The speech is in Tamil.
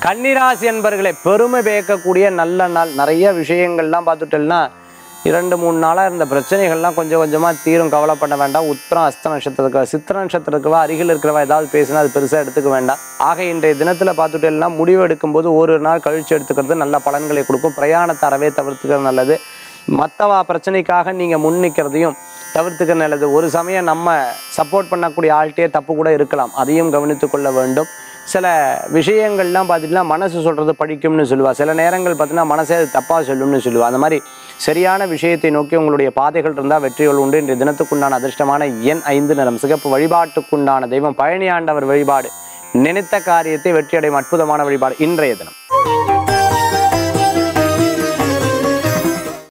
கன்னிராசி என்பர்களை பெருமை பேக்கக்கூடிய நல்ல நாள் நிறைய விஷயங்கள்லாம் பார்த்துட்டோம்னா இரண்டு மூணு நாளாக இருந்த பிரச்சனைகள்லாம் கொஞ்சம் கொஞ்சமாக தீரும் கவலைப்பட வேண்டாம் உத்திரம் அஸ்த நட்சத்திரத்துக்கு சித்திர நட்சத்திரத்துக்குவா அருகில் இருக்கிறவா ஏதாவது பேசினா அது பெருசாக எடுத்துக்க வேண்டாம் ஆக இன்றைய தினத்தில் பார்த்துட்டேன்னா முடிவு எடுக்கும்போது ஒரு நாள் கழிச்சு எடுத்துக்கிறது நல்ல பலன்களை கொடுக்கும் பிரயாணத்தை அறவே தவிர்த்துக்கிறது நல்லது மற்றவா பிரச்சனைக்காக நீங்கள் முன்னிக்கிறதையும் தவிர்த்துக்க நல்லது ஒரு சமயம் நம்ம சப்போர்ட் பண்ணக்கூடிய ஆள்கிட்டே தப்பு கூட இருக்கலாம் அதையும் கவனித்து கொள்ள வேண்டும் சில விஷயங்கள்லாம் பார்த்துட்டுனா மனசு சொல்கிறது படிக்கும்னு சொல்லுவா சில நேரங்கள் பார்த்தீங்கன்னா மனசே அது தப்பாக சொல்லும்னு சொல்லுவா அந்த மாதிரி சரியான விஷயத்தை நோக்கி உங்களுடைய பாதைகள் இருந்தால் வெற்றிகள் உண்டு இன்றைய தினத்துக்குண்டான அதிர்ஷ்டமான எண் ஐந்து நிறம் சிகப்பு வழிபாட்டுக்குண்டான தெய்வம் பழனி ஆண்டவர் வழிபாடு நினைத்த காரியத்தை வெற்றியடையும் அற்புதமான வழிபாடு இன்றைய தினம்